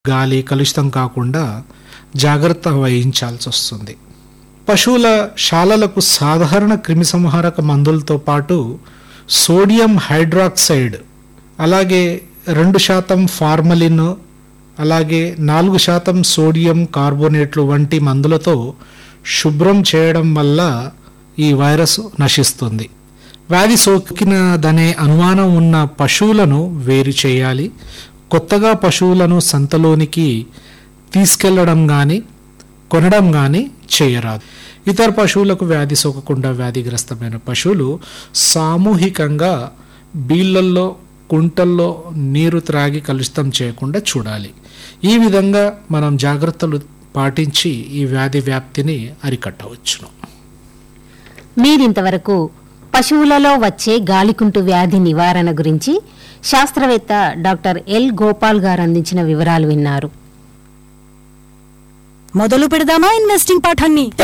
గాలి కలుషితం కాకుండా జాగ్రత్త వహించాల్సి వస్తుంది పశువుల శాలలకు సాధారణ క్రిమిసంహారక మందులతో పాటు సోడియం హైడ్రాక్సైడ్ అలాగే రెండు శాతం ఫార్మలిన్ అలాగే నాలుగు శాతం సోడియం కార్బోనేట్లు వంటి మందులతో శుభ్రం చేయడం వల్ల ఈ వైరస్ నశిస్తుంది వ్యాధి సోకినదనే అనుమానం ఉన్న పశువులను వేరు చేయాలి కొత్తగా పశువులను సంతలోనికి తీసుకెళ్లడం కానీ కొనడం కానీ చేయరాదు ఇతర పశువులకు వ్యాధి సోకకుండా వ్యాధిగ్రస్తమైన పశువులు సామూహికంగా బీళ్ళల్లో కుంటల్లో నీరు త్రాగి కలుషితం చేయకుండా చూడాలి ఈ విధంగా మనం జాగ్రత్తలు పాటించి ఈ వ్యాధి వ్యాప్తిని అరికట్టవచ్చును మీరింతవరకు పశువులలో వచ్చే గాలికుంటు వ్యాధి నివారణ గురించి శాస్త్రవేత్త డాక్టర్ ఎల్ గోపాల్ గారు అందించిన వివరాలు విన్నారు మొదలు పెడదామా ఇన్వెస్టింగ్ పాఠాన్ని